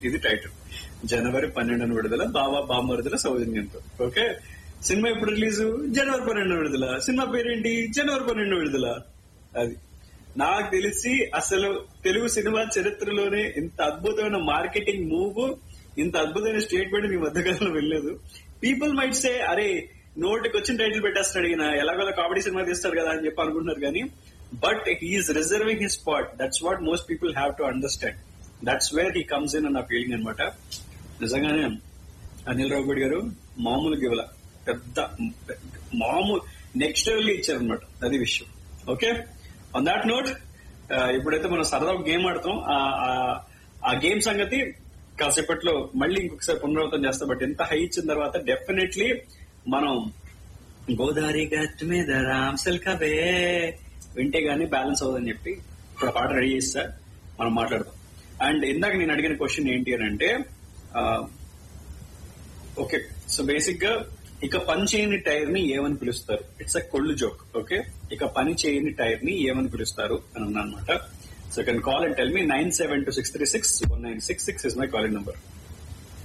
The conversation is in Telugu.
ఇది టైటిల్ జనవరి పన్నెండున విడుదల బాబా బామ్మరుదల సౌజన్యంతో ఓకే సినిమా ఎప్పుడు రిలీజ్ జనవరి పన్నెండు విడుదల సినిమా పేరేంటి జనవరి పన్నెండు విడుదల అది నాకు తెలిసి అసలు తెలుగు సినిమా చరిత్రలోనే ఇంత అద్భుతమైన మార్కెటింగ్ మూవ్ ఇంత అద్భుతమైన స్టేట్మెంట్ మీ మధ్యకాలంలో వెళ్ళలేదు పీపుల్ మైట్ సే అరే నోటికి వచ్చిన టైటిల్ పెట్టేస్తాడు ఈయన ఎలాగోలా కామెడీ సినిమా తీస్తాడు కదా అని చెప్పి అనుకుంటున్నారు కానీ but he's reserving his spot that's what most people have to understand that's where he comes in అన్న ఫీలింగ్ అనమాట నిజంగానే అనిల్ రావుపూడి గారు మామూలు గివల పెద్ద మామూలు నెక్స్ట్ లెవెల్ ఇచ్చారు అనమాట అది విషయం ఓకే ఆన్ దాట్ నోట్ ఇప్పుడైతే మనం సరదా గేమ్ ఆడతాం ఆ- ఆ- ఆ గేమ్ సంగతి కాసేపట్లో మళ్ళీ ఇంకొకసారి పునరావృతం చేస్తాం బట్ ఎంత హై ఇచ్చిన తర్వాత డెఫినెట్లీ మనం గోదావరి గట్టు మీద రామ్సల్ కవే వింటే గానీ బ్యాలెన్స్ అవ్వదని చెప్పి ఇప్పుడు ఆ పాట రెడీ చేస్తా మనం మాట్లాడదాం అండ్ ఇందాక నేను అడిగిన క్వశ్చన్ ఏంటి అని అంటే ఓకే సో బేసిక్ గా ఇక పని చేయని టైర్ ని ఏమని పిలుస్తారు ఇట్స్ అ కొళ్ళు జోక్ ఓకే ఇక పని చేయని టైర్ ని ఏమని పిలుస్తారు అని అన్నా అనమాట so can call and tell me nine seven two six three six one nine six six is my calling number